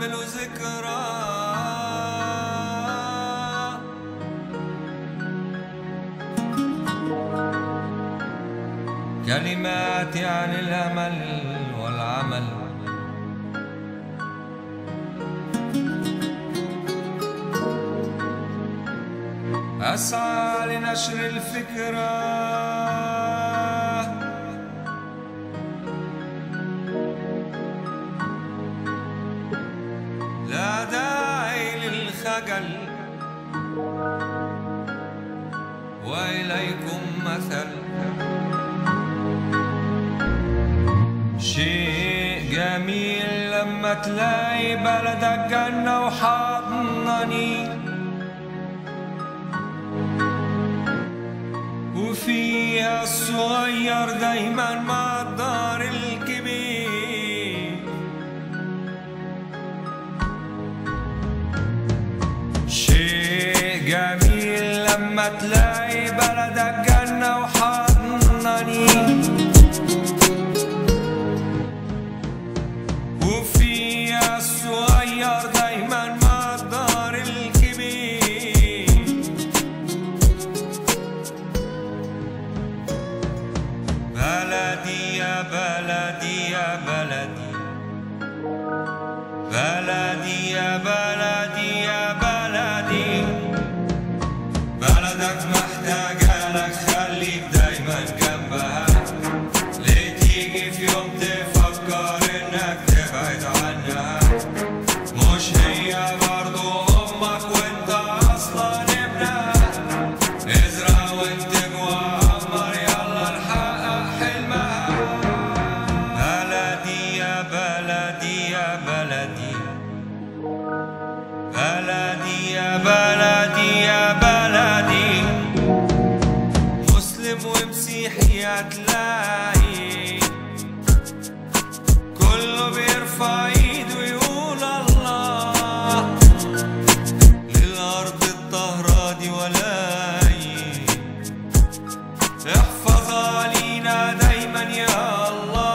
تعمل ذكرى كلمات عن الأمل والعمل أسعى لنشر الفكرة لا داعي للخجل وإليكم مثل شيء جميل لما تلاقي بلدك جنة وحضنني وفيها الصغير دايما مع الدار الكبير شيء جميل لما تلاقي بلدك جنة وحضنني وفيها الصغير دايما مع الدار الكبير بلدي يا بلدي يا بلدي بلدي يا بلدي يا بلدي بلدك محتاجة لك خليك دايما جنبها ليه تيجي في يوم تفكر انك تبعد عنها مش هي برضو امك وانت اصلا ابنها ازرع وانتج وعمر يلا نحقق حلمها بلدي يا بلدي يا بلدي بلدي يا بلدي يا بلدي مسلم ومسيحي هتلاقي كله بيرفع ايده ويقول الله للأرض الطهرة دي ولاي احفظها لينا دايما يا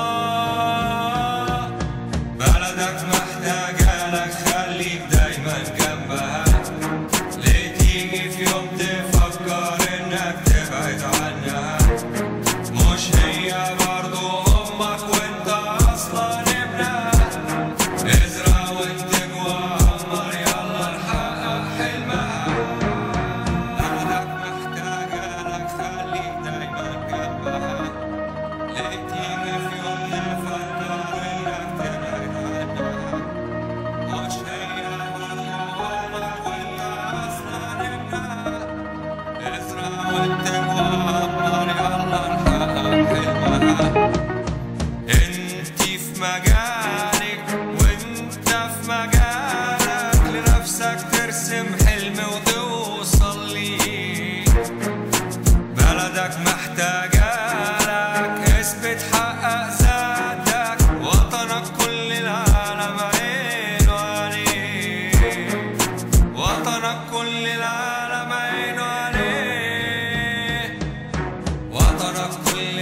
الله بلدك محتاجة لك خليك دايما جنبها ليه تيجي في يوم تفكر انك تبعد عنها مش هي برضو امك وانت اصلا ابنها ازرع وانتج وعمر يلا نحقق حلمها بلدك محتاجة لك خليك دايما جنبها ليه تيجي في يوم تفكر انك تبعد عنها مش هي برضو امك وانت اصلا ابنها ازرع وانتج وعمر يلا نحقق حلمها انتي في مجالك وانت في مجالك لنفسك ترسم حلم وتوصل ليه بلدك محتاجة لك اثبت حقق ذاتك وطنك كل العالم عينه عليك وطنك كل العالم عينه عليك وطنك كل